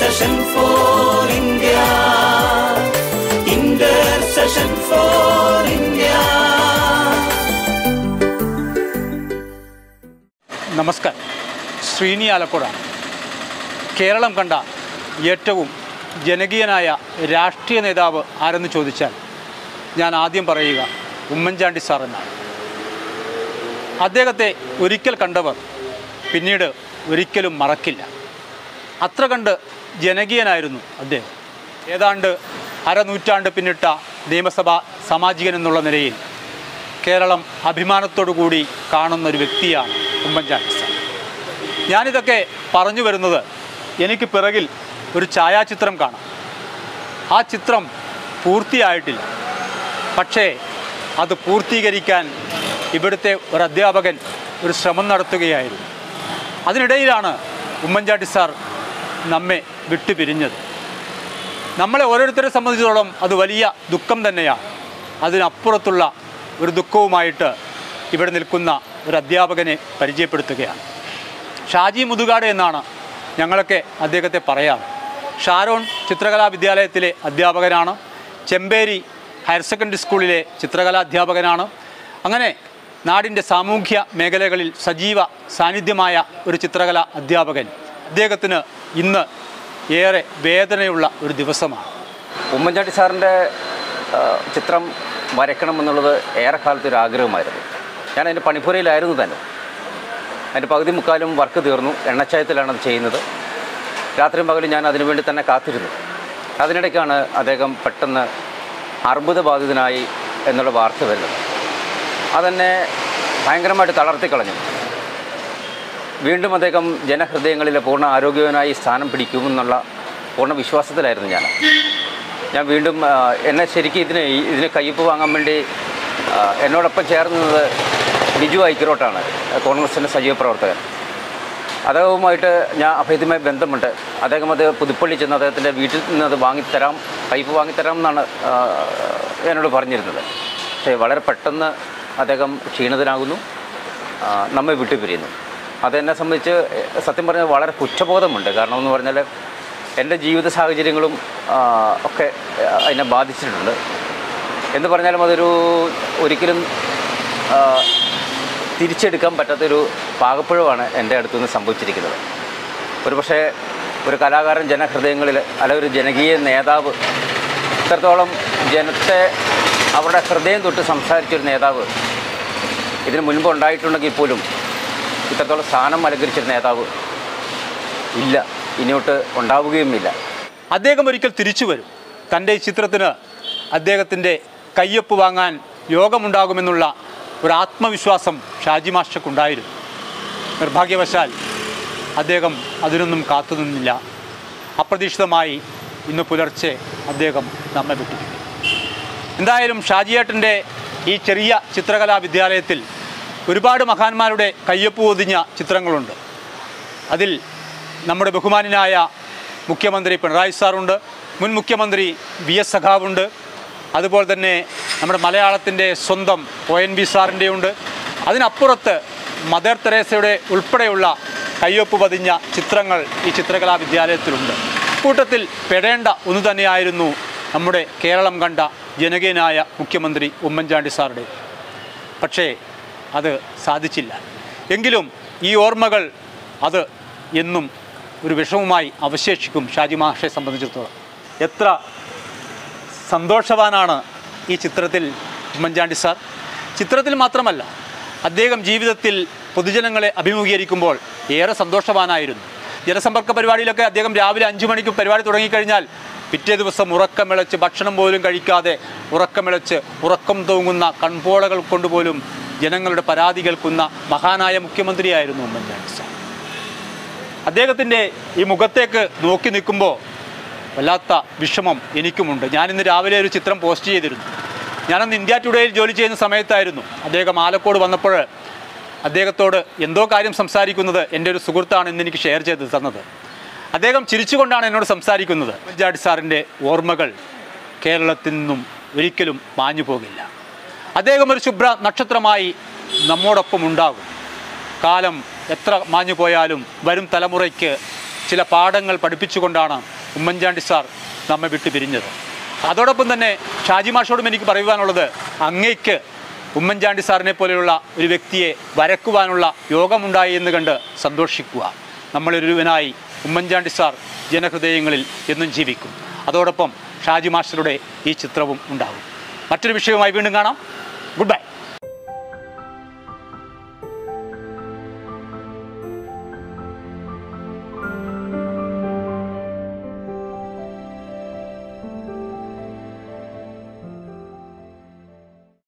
Intercession for India. Intercession for India. നമസ്കാരം ശ്രീനി ആലപ്പുഴ കേരളം കണ്ട ഏറ്റവും ജനകീയനായ രാഷ്ട്രീയ നേതാവ് ആരെന്ന് ചോദിച്ചാൽ ഞാൻ ആദ്യം പറയുക ഉമ്മൻചാണ്ടി സാർ എന്നാണ് അദ്ദേഹത്തെ ഒരിക്കൽ കണ്ടവർ പിന്നീട് ഒരിക്കലും മറക്കില്ല അത്ര കണ്ട് ജനകീയനായിരുന്നു അദ്ദേഹം ഏതാണ്ട് അരനൂറ്റാണ്ട് പിന്നിട്ട നിയമസഭാ സാമാജികൻ എന്നുള്ള നിലയിൽ കേരളം അഭിമാനത്തോടു കൂടി കാണുന്ന ഒരു വ്യക്തിയാണ് ഉമ്മൻചാണ്ടി സാർ ഞാനിതൊക്കെ പറഞ്ഞു വരുന്നത് എനിക്ക് പിറകിൽ ഒരു ഛായാചിത്രം കാണാം ആ ചിത്രം പൂർത്തിയായിട്ടില്ല പക്ഷേ അത് പൂർത്തീകരിക്കാൻ ഇവിടുത്തെ ഒരു അധ്യാപകൻ ഒരു ശ്രമം നടത്തുകയായിരുന്നു അതിനിടയിലാണ് ഉമ്മൻചാണ്ടി സാർ നമ്മെ വിട്ടുപിരിഞ്ഞത് നമ്മളെ ഓരോരുത്തരെ സംബന്ധിച്ചിടത്തോളം അത് വലിയ ദുഃഖം തന്നെയാണ് അതിനപ്പുറത്തുള്ള ഒരു ദുഃഖവുമായിട്ട് ഇവിടെ നിൽക്കുന്ന ഒരു അധ്യാപകനെ പരിചയപ്പെടുത്തുകയാണ് ഷാജി മുതുകാട് എന്നാണ് ഞങ്ങളൊക്കെ അദ്ദേഹത്തെ പറയാറ് ഷാരോൺ ചിത്രകലാ വിദ്യാലയത്തിലെ അധ്യാപകനാണ് ചെമ്പേരി ഹയർ സെക്കൻഡറി സ്കൂളിലെ ചിത്രകലാ അധ്യാപകനാണ് അങ്ങനെ നാടിൻ്റെ സാമൂഹ്യ മേഖലകളിൽ സജീവ സാന്നിധ്യമായ ഒരു ചിത്രകലാ അധ്യാപകൻ അദ്ദേഹത്തിന് ഇന്ന് ഏറെ വേദനയുള്ള ഒരു ദിവസമാണ് ഉമ്മൻചാണ്ടി സാറിൻ്റെ ആ, ചിത്രം വരയ്ക്കണം എന്നുള്ളത് ഏറെക്കാലത്ത് ഒരു ആഗ്രഹമായിരുന്നു ഞാൻ അതിൻ്റെ പണിപ്പുരയിലായിരുന്നു തന്നെ അതിൻ്റെ പകുതി മുക്കാലും വർക്ക് തീർന്നു എണ്ണച്ചായത്തിലാണ് അത് ചെയ്യുന്നത് രാത്രിയും പകലും ഞാൻ അതിനുവേണ്ടി തന്നെ കാത്തിരുന്നു അതിനിടയ്ക്കാണ് അദ്ദേഹം പെട്ടെന്ന് അർബുദബാധിതനായി എന്നുള്ള വാർത്ത വരുന്നത് അതെന്നെ ഭയങ്കരമായിട്ട് തളർത്തിക്കളഞ്ഞു വീണ്ടും അദ്ദേഹം ജനഹൃദയങ്ങളിലെ പൂർണ്ണ ആരോഗ്യവാനായി സ്ഥാനം പിടിക്കുമെന്നുള്ള പൂർണ്ണ വിശ്വാസത്തിലായിരുന്നു ഞാൻ ഞാൻ വീണ്ടും ആ, എന്നെ ശരിക്കും ഇതിന് ഈ- ഇതിന് കയ്യൊപ്പ് വാങ്ങാൻ വേണ്ടി ആ, എന്നോടൊപ്പം ചേർന്നത് ബിജു ഐക്കരോട്ടാണ് കോൺഗ്രസിൻ്റെ സജീവ പ്രവർത്തകൻ അദ്ദേഹവുമായിട്ട് ഞാൻ അഭേദ്യമായ ബന്ധമുണ്ട് അദ്ദേഹം അത് പുതുപ്പള്ളി ചെന്ന് അദ്ദേഹത്തിൻ്റെ വീട്ടിൽ നിന്ന് അത് വാങ്ങിത്തരാം പൈപ്പ് വാങ്ങിത്തരാം എന്നാണ് ആ, എന്നോട് പറഞ്ഞിരുന്നത് പക്ഷേ വളരെ പെട്ടെന്ന് അദ്ദേഹം ക്ഷീണിതനാകുന്നു ആ, നമ്മെ വിട്ടുപിരിയുന്നു അതെന്നെ സംബന്ധിച്ച് സത്യം പറഞ്ഞാൽ വളരെ കുറ്റബോധമുണ്ട് കാരണം എന്ന് പറഞ്ഞാൽ എൻ്റെ ജീവിത സാഹചര്യങ്ങളും ആ, ഒക്കെ അതിനെ ബാധിച്ചിട്ടുണ്ട് എന്ന് പറഞ്ഞാലും അതൊരു ഒരിക്കലും ആ, തിരിച്ചെടുക്കാൻ പറ്റാത്തൊരു പാകപ്പിഴവാണ് എൻ്റെ അടുത്തു നിന്ന് സംഭവിച്ചിരിക്കുന്നത് ഒരു പക്ഷേ ഒരു കലാകാരൻ ജനഹൃദയങ്ങളിൽ അല്ല ഒരു ജനകീയ നേതാവ് ഇത്രത്തോളം ജനത്തെ അവരുടെ ഹൃദയം തൊട്ട് സംസാരിച്ചൊരു നേതാവ് ഇതിന് മുൻപ് ഉണ്ടായിട്ടുണ്ടെങ്കിൽ പോലും ഇത്രത്തോളം സ്ഥാനം അലങ്കരിച്ചൊരു നേതാവ് ഇല്ല ഇനിയോട്ട് ഉണ്ടാവുകയുമില്ല അദ്ദേഹം ഒരിക്കൽ തിരിച്ചു വരും തൻ്റെ ഈ ചിത്രത്തിന് അദ്ദേഹത്തിൻ്റെ കയ്യൊപ്പ് വാങ്ങാൻ യോഗമുണ്ടാകുമെന്നുള്ള ഒരു ആത്മവിശ്വാസം ഷാജി മാസ്റ്റർക്കുണ്ടായിരുന്നു നിർഭാഗ്യവശാൽ അദ്ദേഹം അതിനൊന്നും കാത്തുനിന്നില്ല അപ്രതീക്ഷിതമായി ഇന്ന് പുലർച്ചെ അദ്ദേഹം നമ്മെ വിട്ടിരിക്കുന്നു എന്തായാലും ഷാജിയേട്ടൻ്റെ ഈ ചെറിയ ചിത്രകലാ വിദ്യാലയത്തിൽ ഒരുപാട് മഹാന്മാരുടെ കയ്യൊപ്പ് പൊതിഞ്ഞ ചിത്രങ്ങളുണ്ട് അതിൽ നമ്മുടെ ബഹുമാനായ മുഖ്യമന്ത്രി പിണറായി സാറുണ്ട് മുൻ മുഖ്യമന്ത്രി വി എസ് സഖാവുണ്ട് അതുപോലെ തന്നെ നമ്മുടെ മലയാളത്തിൻ്റെ സ്വന്തം ഒ എൻ വി സാറിൻ്റെ ഉണ്ട് അതിനപ്പുറത്ത് മദർ തെരേസയുടെ ഉൾപ്പെടെയുള്ള കയ്യൊപ്പ് പതിഞ്ഞ ചിത്രങ്ങൾ ഈ ചിത്രകലാ വിദ്യാലയത്തിലുണ്ട് കൂട്ടത്തിൽ പെടേണ്ട ഒന്ന് തന്നെയായിരുന്നു നമ്മുടെ കേരളം കണ്ട ജനകീയനായ മുഖ്യമന്ത്രി ഉമ്മൻചാണ്ടി സാറുടെ പക്ഷേ അത് സാധിച്ചില്ല എങ്കിലും ഈ ഓർമ്മകൾ അത് എന്നും ഒരു വിഷമവുമായി അവശേഷിക്കും ഷാജി മാഷെ സംബന്ധിച്ചിടത്തോളം എത്ര സന്തോഷവാനാണ് ഈ ചിത്രത്തിൽ ഉമ്മൻചാണ്ടി സാർ ചിത്രത്തിൽ മാത്രമല്ല അദ്ദേഹം ജീവിതത്തിൽ പൊതുജനങ്ങളെ അഭിമുഖീകരിക്കുമ്പോൾ ഏറെ സന്തോഷവാനായിരുന്നു ജനസമ്പർക്ക പരിപാടിയിലൊക്കെ അദ്ദേഹം രാവിലെ അഞ്ചു മണിക്ക് പരിപാടി തുടങ്ങിക്കഴിഞ്ഞാൽ പിറ്റേ ദിവസം ഉറക്കമിളച്ച് ഭക്ഷണം പോലും കഴിക്കാതെ ഉറക്കമിളച്ച് ഉറക്കം തൂങ്ങുന്ന കൺപോളകൾ കൊണ്ടുപോലും ജനങ്ങളുടെ പരാതി കേൾക്കുന്ന മഹാനായ മുഖ്യമന്ത്രിയായിരുന്നു ഉമ്മൻചാണ്ടി സാർ അദ്ദേഹത്തിൻ്റെ ഈ മുഖത്തേക്ക് നോക്കി നിൽക്കുമ്പോൾ വല്ലാത്ത വിഷമം എനിക്കുമുണ്ട് ഞാനിന്ന് രാവിലെ ഒരു ചിത്രം പോസ്റ്റ് ചെയ്തിരുന്നു ഞാനന്ന് ഇന്ത്യ ടുഡേയിൽ ജോലി ചെയ്യുന്ന സമയത്തായിരുന്നു അദ്ദേഹം ആലക്കോട് വന്നപ്പോൾ അദ്ദേഹത്തോട് എന്തോ കാര്യം സംസാരിക്കുന്നത് എൻ്റെ ഒരു സുഹൃത്താണ് ഇന്ന് എനിക്ക് ഷെയർ ചെയ്ത് തന്നത് അദ്ദേഹം ചിരിച്ചുകൊണ്ടാണ് എന്നോട് സംസാരിക്കുന്നത് ഉമ്മൻചാണ്ടി സാറിൻ്റെ ഓർമ്മകൾ കേരളത്തിൽ നിന്നും ഒരിക്കലും മാഞ്ഞു പോകില്ല അദ്ദേഹം ഒരു ശുഭ്ര നക്ഷത്രമായി നമ്മോടൊപ്പം ഉണ്ടാകും കാലം എത്ര മാഞ്ഞു പോയാലും വരും തലമുറയ്ക്ക് ചില പാഠങ്ങൾ പഠിപ്പിച്ചുകൊണ്ടാണ് ഉമ്മൻചാണ്ടി സാർ നമ്മെ വിട്ടു പിരിഞ്ഞത് അതോടൊപ്പം തന്നെ ഷാജി മാഷോടും എനിക്ക് പറയുവാനുള്ളത് അങ്ങയ്ക്ക് ഉമ്മൻചാണ്ടി സാറിനെ പോലെയുള്ള ഒരു വ്യക്തിയെ വരക്കുവാനുള്ള യോഗമുണ്ടായി എന്ന് കണ്ട് സന്തോഷിക്കുക നമ്മളൊരുവനായി ഉമ്മൻചാണ്ടി സാർ ജനഹൃദയങ്ങളിൽ എന്നും ജീവിക്കും അതോടൊപ്പം ഷാജി മാസ്റ്ററുടെ ഈ ചിത്രവും ഉണ്ടാകും മറ്റൊരു വിഷയവുമായി വീണ്ടും കാണാം ഗുഡ് ബൈ